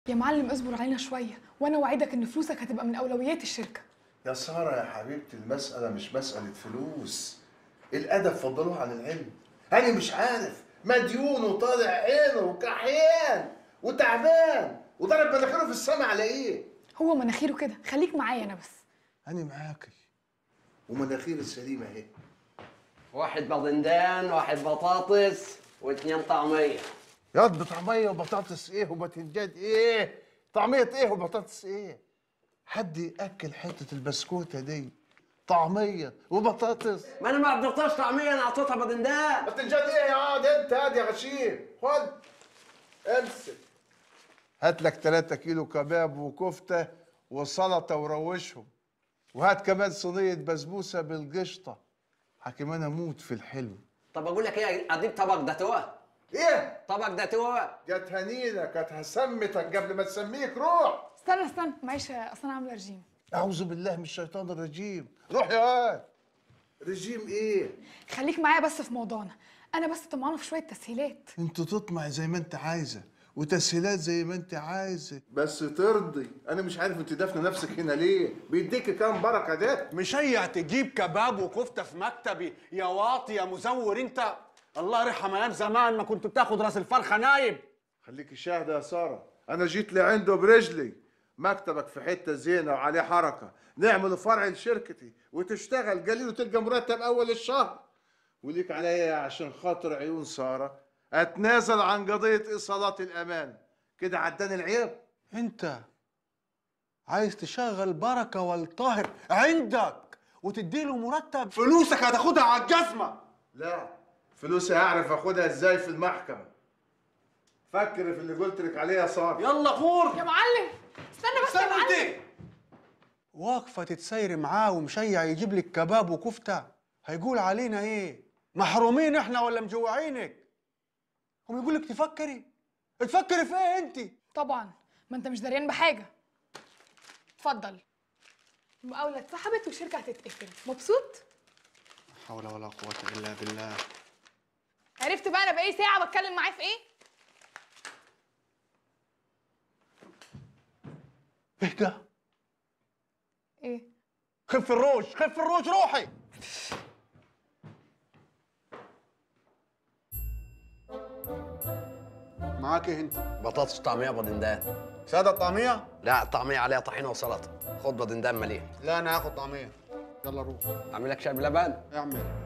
يا معلم اصبر علينا شويه وانا وعدك ان فلوسك هتبقى من اولويات الشركه يا سارة يا حبيبتي المسألة مش مسألة فلوس الأدب فضلوه عن العلم أنا مش عارف مديون وطالع عينه وكحيان وتعبان وضرب مناخيره في السما على إيه؟ هو مناخيره كده خليك معايا انا بس أنا معاكي ومناخير السليمة أهي واحد باذنجان واحد بطاطس واثنين طعميه ياض طعمية وبطاطس إيه وباذنجان إيه؟ طعمية إيه وبطاطس إيه؟ حد يأكل حتة البسكوتة دي طعمية وبطاطس ما انا ما بدقتش طعميه انا اعطيتها باذنجان باذنجان ايه يا عاد انت هاد يا غشيم خد امسك هات لك 3 كيلو كباب وكفته وسلطه وروشهم وهات كمان صينيه بسبوسه بالقشطه حكيم انا اموت في الحلو طب اقول لك ايه اديك طبق داتوه ايه طبق داتوه جت هنينا كانت هسمتك قبل ما تسميك روح استنى استنى معلش اصل انا عامله رجيم اعوذ بالله من الشيطان الرجيم روح يا واد رجيم ايه خليك معايا بس في موضوعنا انا بس طمعانه في شويه تسهيلات انت تطمع زي ما انت عايزه وتسهيلات زي ما انت عايزه بس ترضي انا مش عارف انت دافنه نفسك هنا ليه بيديك كام بركه ده مشيع تجيب كباب وكفته في مكتبي يا واطي يا مزور انت الله يرحم ايام زمان ما كنت بتاخد راس الفرخه نايب خليكي شاهده يا ساره انا جيت لعنده برجلي مكتبك في حته زينه وعليه حركه نعمل فرع لشركتي وتشتغل قليل وتلقى مرتب اول الشهر وليك عليا عشان خاطر عيون ساره اتنازل عن قضيه ايصالات الامان كده عداني العيب انت عايز تشغل بركه والطاهر عندك وتديله مرتب فلوسك هتاخدها على الجزمه لا فلوسي هعرف اخدها ازاي في المحكمه فكر في اللي قلت لك عليه يا ساره يلا غور يا معلم استنى بس يا استنى معلم انت واقفه تتسيري معاه ومشيع يجيب لك كباب وكفته هيقول علينا ايه محرومين احنا ولا مجوعينك هم يقول لك تفكري تفكري في ايه انت طبعا ما انت مش دريان بحاجه اتفضل المقاولة اتسحبت والشركة هتتقفل مبسوط؟ لا حول ولا قوه الا بالله عرفت بقى انا بقالي ساعة بتكلم معاه في ايه؟ ايه ده ايه؟ خف الروج خف الروج روحي معاك ايه انت بطاطس طعميه باذنجان ساده الطعميه لا طعميه عليها طحينه وسلطه خد باذنجان مليح لا انا هاخد طعميه يلا روح اعمل لك شاي بلبن اعمل